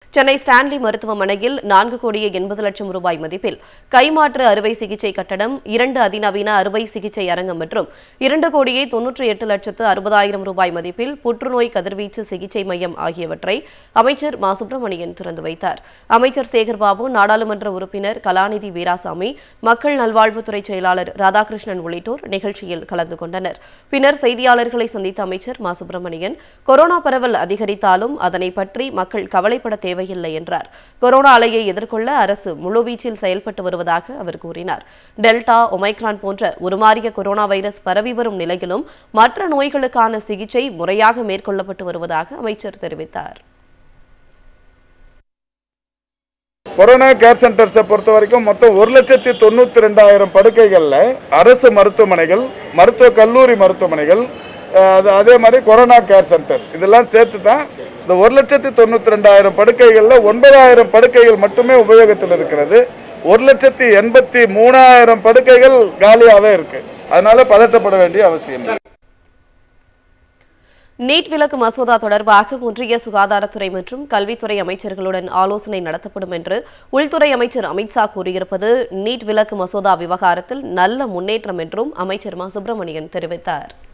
Chennai Stanley மருத்துவமனையில் நான்கு கோடியே எண்பது லட்சம் ரூபாய் மதிப்பில் கைமாற்று அறுவை சிகிச்சை கட்டடம் இரண்டு அதிநவீன அறுவை சிகிச்சை அரங்கம் மற்றும் இரண்டு கோடியே தொன்னூற்றி எட்டு லட்சத்து அறுபதாயிரம் ரூபாய் மதிப்பில் புற்றுநோய் கதிர்வீச்சு சிகிச்சை மையம் ஆகியவற்றை அமைச்சர் மா சுப்பிரமணியன் திறந்து வைத்தார் அமைச்சர் சேகர்பாபு நாடாளுமன்ற உறுப்பினர் கலாநிதி வீராசாமி மக்கள் நல்வாழ்வுத்துறை செயலாளர் ராதாகிருஷ்ணன் உள்ளிட்டோர் நிகழ்ச்சியில் கலந்து கொண்டனர் பின்னர் செய்தியாளர்களை சந்தித்த அமைச்சர் மா சுப்பிரமணியன் கொரோனா பரவல் அதிகரித்தாலும் அதனை பற்றி மக்கள் கவலைப்பட தேவையில்லை என்றார் கொரோனா அலையை எதிர்கொள்ள அரசு முழுவீச்சில் செயல்பட்டு வருவதாக அவர் கூறினார் டெல்டா ஒமைக்ரான் போன்ற உருமாறிய கொரோனா வைரஸ் பரவி வரும் நிலையிலும் மற்ற நோய்களுக்கான சிகிச்சை முறையாக மேற்கொள்ளப்பட்டு வருவதாக அமைச்சர் தெரிவித்தார் கொரோனா கேர் சென்டர்ஸை பொறுத்த வரைக்கும் மொத்தம் ஒரு லட்சத்தி தொண்ணூற்றி ரெண்டாயிரம் படுக்கைகளில் அரசு மருத்துவமனைகள் மருத்துவ கல்லூரி மருத்துவமனைகள் அஹ், அது அதே மாதிரி கொரோனா கேர் சென்டர்ஸ் இதெல்லாம் சேர்த்து தான் இந்த ஒரு லட்சத்தி தொண்ணூற்றி ரெண்டாயிரம் படுக்கைகளில் ஒன்பதாயிரம் படுக்கைகள் மட்டுமே உபயோகத்தில் இருக்கிறது ஒரு லட்சத்தி எண்பத்தி மூணாயிரம் படுக்கைகள் காலியாகவே இருக்கு அதனால பதட்டப்பட வேண்டிய அவசியம் இல்லை நீட் விலக்கு மசோதா தொடர்பாக ஒன்றிய சுகாதாரத்துறை மற்றும் கல்வித்துறை அமைச்சர்களுடன் ஆலோசனை நடத்தப்படும் என்று உள்துறை அமைச்சர் அமித்ஷா கூறியிருப்பது நீட் விலக்கு மசோதா விவகாரத்தில் நல்ல முன்னேற்றம் என்றும் அமைச்சர் மா சுப்பிரமணியன் தெரிவித்தார்